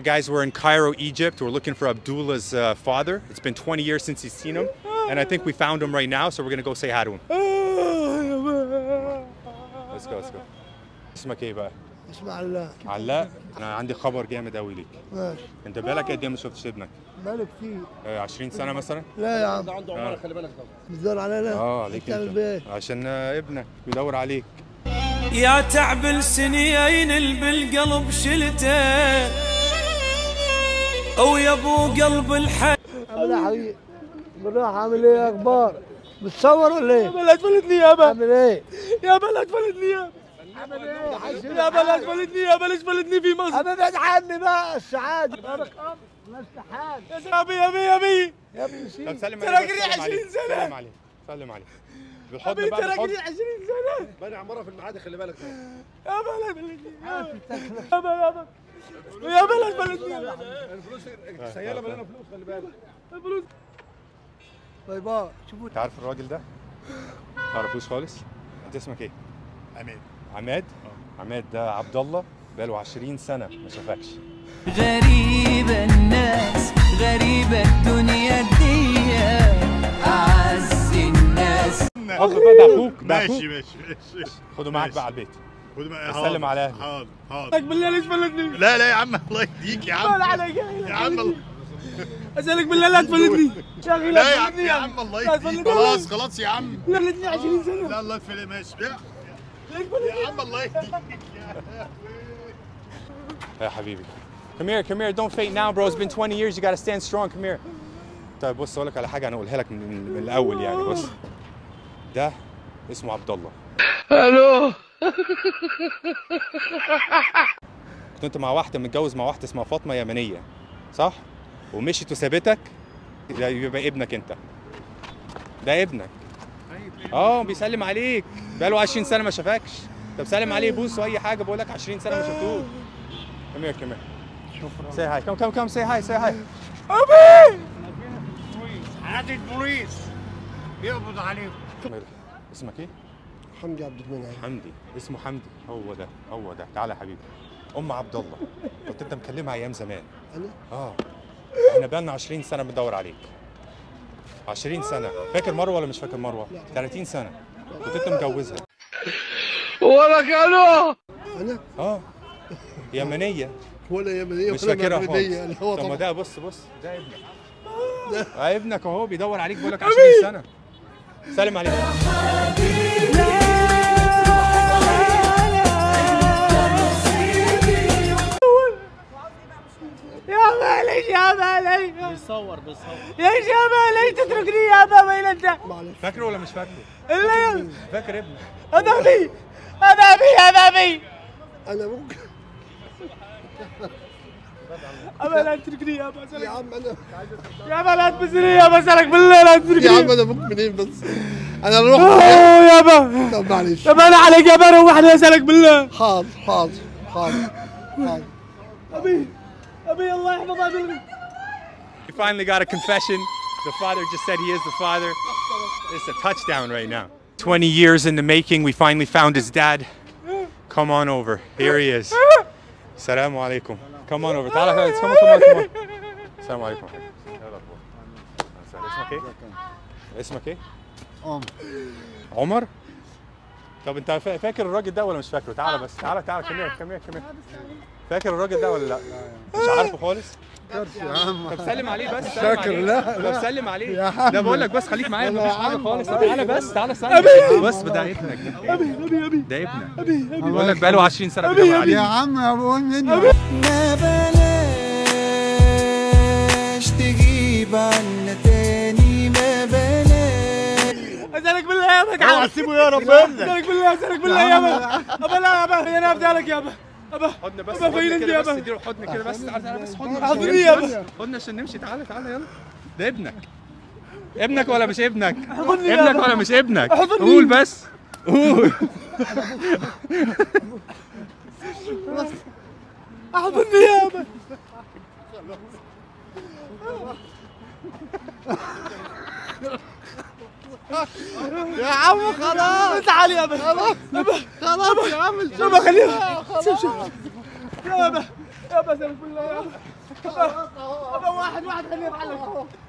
guys, we're in Cairo, Egypt. We're looking for Abdullah's uh, father. It's been 20 years since he's seen him. And I think we found him right now, so we're going to go say hi to him. Let's go, let's go. اسمك ايه بقى؟ اسمع الله علاء انا عندي خبر جامد قوي ليك ماشي انت بالك قد ايه ما شفتش ابنك؟ مالك فيه آه، 20 سنه مثلا؟ لا يا عم عنده عماره خلي بالك ده بتدور علينا اه عليك بتعمل انت بيه عشان آه، ابنك بيدور عليك يا تعب السنين اللي بالقلب شلته او يا ابو قلب الحي عامل ايه يا حبيبي بالراحه عامل ايه يا اخبار بتصور ولا ايه بلد فلتني يابا عامل ايه يا بلد فلتني يابا عامل ايه عايز يا بلد فلتني يا بلد فلتني في مصر ابعد عني بقى السعاده بارك الله مستحان يا ابي يا ابي يا ابي يا ابني طب سيدي سلم تراك عليه بس، لي سلم 20 عليه. سنة. سلم عليه سلم عليه بالحضن ابي بقى تركني بالحضن 20 سنه بني عماره في المعادي خلي بالك ده يا بلد فلتني يابا يابا يا بلد فلتني الفلوس سياله مليانه فلوس خلي بالك الفلوس باي باي شوفوا انت عارف الراجل ده؟ ما تعرفوش خالص؟ انت اسمك ايه؟ عماد عماد؟ عماد ده عبد الله بقاله 20 سنه ما شافكش غريب الناس غريب الدنيا دي أعز الناس خد ده اخوك ده اخوك ماشي ماشي ماشي خده معاك ماشي. بقى على البيت خد بقى سلم حاضر، على أهلك. حاضر حاضر بالله ليش فلتني لا لا يا عم الله يهديك يا عم ولا عليك يا عم الله- اسالك بالله لا تفلتني يا اخي لا يا لا عم تفلتني يا عم الله لا يهديك تفلتني. خلاص خلاص يا عم لا فلتني 20 سنه لا الله يفلق ماشي لا ليش فلتني يا عم الله يهديك يا حبيبي Come here, come here. Don't faint now, bro. It's been 20 years. You gotta stand strong. Come here. طيب بص اقول لك على حاجه انا اقولها لك من, من الاول يعني بص ده اسمه عبد الله الو كنت انت مع واحده متجوز مع واحده اسمها فاطمه يمنيه صح ومشيت وسابتك ده يبقى ابنك انت ده ابنك اه بيسلم عليك بقاله 20 سنه ما شافكش طب سلم عليه بوس اي حاجه بقول لك 20 سنه ما شفتوش كم هير كم هير Say hi. Come, come, come. Say hi. Say hi. عادي البوليس بيقبض عليكم اسمك ايه؟ حمدي عبد المنعم حمدي اسمه حمدي هو ده هو ده تعالى يا حبيبي ام عبد الله كنت انت مكلمها ايام زمان انا اه احنا بقالنا 20 سنه بندور عليك 20 سنه فاكر مروه ولا مش فاكر مروه 30 سنه كنت انت مجوزها ولا كانوا انا اه يمنيه ولا يمنيه مش ولا فاكرها مغربيه خالص اللي هو طب ما طبعا ده بص بص ده ابنك آه ابنك اهو بيدور عليك بيقول لك 20 سنه سلم عليك يا مالي يا مالي بيصور بيصور يا مالي تتركني يا بابا الى انت معلش فاكره ولا مش فاكره الا فاكر ابنك هذا ابي هذا ابي هذا ابي انا ممكن ابا لا تتركني يا ابا يا اسالك عم انا يا ابا لا تبزني يا ابا اسالك بالله لا يا عم تتركني انا ممكن منين بس انا اروح اوه يا ابا طب معلش طب انا عليك يا ابا روحني اسالك بالله حاضر حاضر حاضر حاضر ابي ابي الله يحفظ ابي We finally got a confession. The father just said he is the father. It's a touchdown right now. 20 years in the making, we finally found his dad. Come on over. Here he is. Assalamu alaikum. Come on over. تعال تعال. Come on, come on, come on. السلام عليكم. إيه الأخبار؟ اسمك ايه؟ اسمك ايه؟ عمر. عمر؟ طب انت فا- فاكر الراجل ده ولا مش فاكره؟ تعالى بس تعالى تعالى كم هنا كم هنا كم هنا. فاكر الراجل ده ولا لا؟ مش عارفه خالص؟ يا عم طب سلم عليه بس سلم فاكر، عليه. لا، لا. طب سلم عليه يا عم. ده بقول لك بس خليك معايا لا مفيش يا حاجه عم، خالص والله. تعالى بس تعالى سلم بص ده ابنك ده ابي ابي ابي ده ابنك بقول لك بقاله 20 سنه بيدور يا عليك عم يا ابو مني ما بلاش تجيب عنا تاني ما بلاش اسالك بالله يا ابا تعال سيبه يا ربنا اسالك بالله اسالك بالله يا ابا ابا لا يا ابا انا افدالك يا ابا ابا حضن بس أبا حضن فين كده أنت بس يابا؟ اديله حضن كده بس تعالى تعالى بس حضن حضني عشان يابا. نمشي. حضن عشان نمشي تعالى تعالى يلا ده ابنك ابنك ولا مش ابنك حضني ابنك يابا. ولا مش ابنك حضني. قول بس قول احضني يا ابا يا عم خلاص تعال يا ابا ابا خلاص يا عم ابا خليها شوف شوف يا ابا يا ابا اسالك بالله يا ابا واحد واحد خليه يتعلم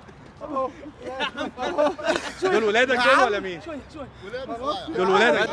دول ولادك دول ولا مين؟ شوي شوي دول ولادك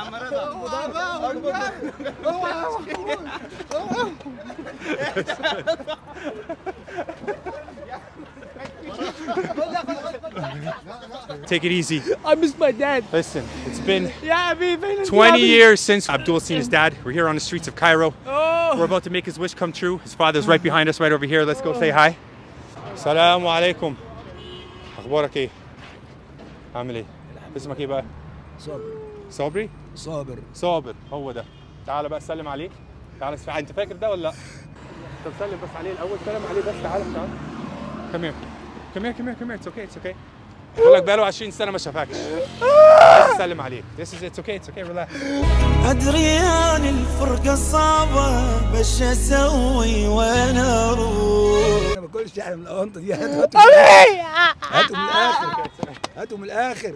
Take it easy. I miss my dad Listen, it's been يا حبيبي 20 years since Abdul seen his dad. We're here on the streets of Cairo. Oh. We're about to make his wish come true. His father's right behind us, right over here. Let's go say hi. السلام عليكم. أخبارك إيه؟ عامل إيه؟ اسمك إيه بقى؟ صابر صبري؟ صابر صابر هو ده. تعال بقى سلم عليه. تعال اسمع أنت فاكر ده ولا لأ؟ طب سلم بس عليه الأول سلم عليه بس تعال تعال. Come here. Come here, come here, come here. It's okay, it's okay. بقول لك بقاله 20 سنة ما شافكش. بس سلم عليه. This is it's okay, it's okay, relax. ادري ان الفرقه صعبه بس اسوي وين اروح انا ما باكلش يعني من الاونطه دي هاتوا هاتوا من الاخر هاتوا من الاخر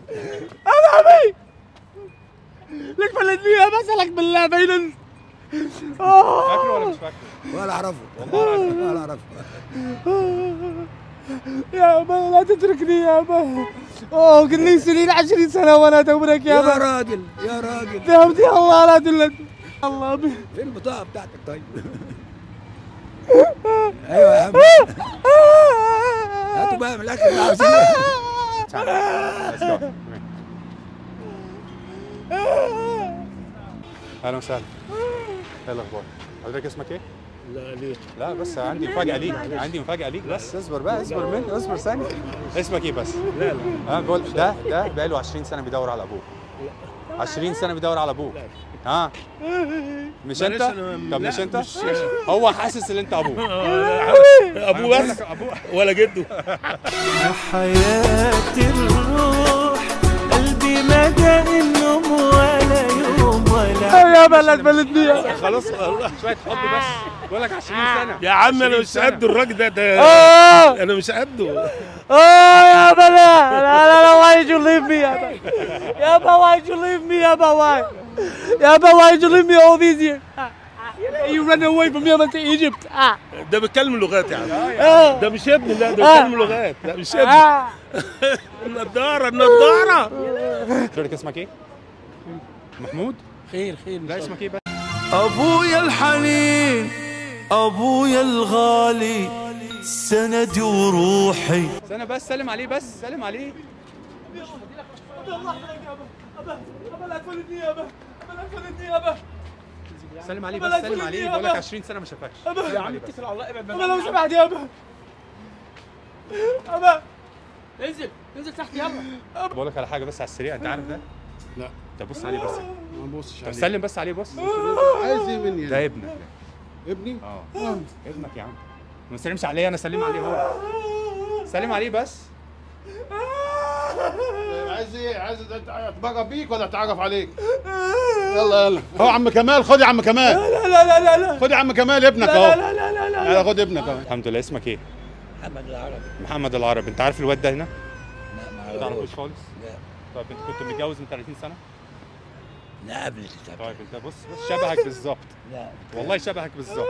لك فلتني بسألك بالله بين فاكره ولا مش فاكره؟ ولا اعرفه والله ولا اعرفه يا أبا لا تتركني يا أبا أوه قل لي سنين عشرين سنة وأنا أدورك يا يا أبا راجل يا راجل فهمت يا الله لا تلت الله بي فين البطاقه بتاعتك طيب ايوه يا عم هاتوا بقى من الاخر اللي عاوزين Let's go. Come here. اهلا وسهلا ايه الاخبار؟ حضرتك اسمك ايه؟ لا ليه لا بس عندي مفاجأة ليك عندي مفاجأة ليك بس اصبر بقى اصبر مني اصبر ثانية اسمك ايه بس؟ لا لا ها بقول ده ده بقاله 20 سنة بيدور على ابوه 20 سنة بيدور على ابوه ها مش انت؟ طب مش انت؟ هو حاسس ان انت ابوه أبوه أنا بقول بس لك ابوه ولا جده يا حياتي الروح قلبي ما داق النوم ولا يوم ولا يا أبا لا تفلتني يا أبا. خلاص شوية حب بس بقول لك 20 سنة يا عم أنا 20 مش سنة. قد الراجل ده ده آه أنا مش قده آه يا أبا لا لا لا لا why did you leave me يا أبا يا أبا why did you leave me يا أبا why يا أبا why did you leave me all these years You ran away from me to Egypt آه. ده بيتكلم لغات يا عم آه. ده مش ابني لا ده آه. بيتكلم لغات لا مش ابني آه. النضاره النضاره حضرتك اسمك ايه؟ محمود؟ خير خير لا اسمك ايه بس؟ ابويا الحنين ابويا الغالي سندي وروحي استنى بس سلم عليه بس سلم عليه أبا لا تفلتني يا أبا أبا لا تفلتني يا أبا سلم عليه بلا بس سلم تقول عليه لي بقول لك يابا. 20 سنة ما شافكش أبا سلم عليه بس. اتكل على الله ابعد أبا لو سمحت يا أبا أبا انزل انزل تحت يلا بقول لك على حاجة بس على السريع انت عارف ده؟ لا. طب بص عليه بس ما تبصش طب عليه سلم بس عليه بص عايز ايه مني ده يعني؟ ابنك ابني اه ابنك يا عم ما تسلمش عليه انا سلم عليه هو سلم عليه بس عايز ايه عايز اتبقى بيك ولا اتعرف عليك يلا يلا هو عم كمال خد يا عم كمال لا لا لا لا لا خد يا عم كمال ابنك لا اهو لا لا لا لا يلا خد ابنك اهو الحمد لله اسمك ايه؟ محمد العربي محمد العرب انت عارف الواد ده هنا؟ لا ما تعرفوش خالص؟ لا طب انت كنت متجوز من 30 سنة؟ لا قبل الكتاب طيب انت بص بص شبهك بالظبط لا والله شبهك بالظبط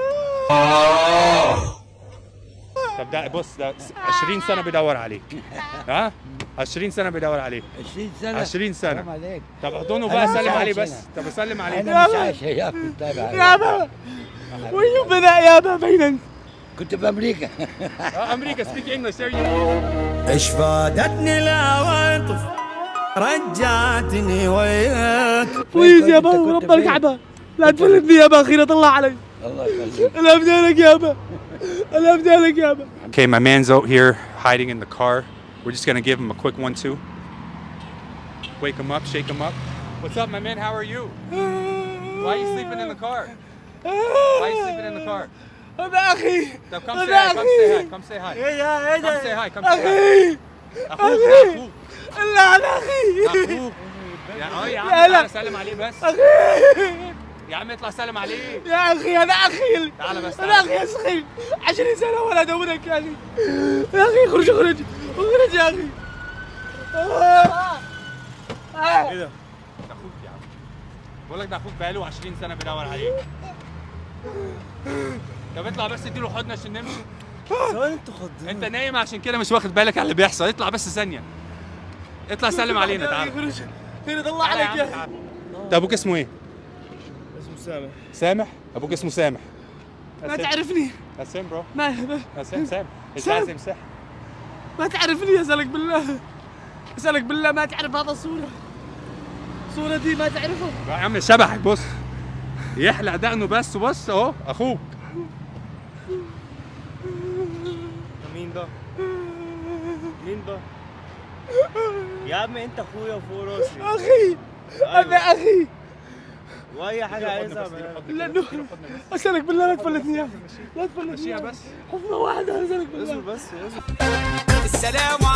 طب ده بص ده 20 سنة بيدور عليك ها 20 سنة بيدور عليك 20 سنه 20 سنة حرام عليك طب احضنه أنا بقى مش سلم عليه عايش بس هنا. طب سلم عليه انا مش عايش يا ابني طيب يا أبا وين بنا يا أبا فين أنت كنت في امريكا اه امريكا سبيك انجلش there you ايش فادتني العواطف رجعتني وياك بليز يا كنت- أبا كنت ورب فين؟ الكعبة لا تفلتني يا أبا أخيرا طلع علي الله يخليك أنا أبدالك يا أبا أنا أبدالك يا أبا Okay, my man's out here hiding in the car. We're just gonna give him a quick one two. Wake him up, shake him up. What's up, my man? How are you? Why are you sleeping in the car? Why are you sleeping in the car? هذا أخي Now come هذا say hi, come say hi, أخي come say hi. يا Come say hi, come say hi. أخي أخوك ده أخوك. لا أنا أخي أخوك. يا اه يا عم لا، لا. تعالى سلم عليه بس. أخي يا عم اطلع سلم عليه. يا أخي أنا أخي تعال بس، أنا تعال. أخي أسخي عشرين سنة ولا أدورك يا أخي يا أخي اخرج اخرج اخرج يا أخي ايه ده؟ ده اخوك يا عم. بقول لك ده اخوك بقاله 20 سنة بيدور عليك. طب اطلع بس اديله حضن عشان نمشي. ثواني انتوا خضين انت نايم عشان كده مش واخد بالك على اللي بيحصل اطلع بس ثانيه اطلع سلم علينا تعال فين الله عليك يا تعال. انت ابوك اسمه ايه اسمه سامح سامح ابوك اسمه سامح ما تعرفني اسام برو ما ما- اسام سام سام. لازم صح ما تعرفني اسالك بالله اسالك بالله ما تعرف هذا الصوره الصوره دي ما تعرفها يا عم شبحك بص يحلق دقنه بس بص اهو اخوك مين ده مين ده يا عم انت اخويا فوق راسي اخي انا اخي واي حاجه عايزها لانه اسالك بالله لا تفلتني يا أخي. لا تفلتني مشيها بس حفظه واحده اسالك بالله بس السلام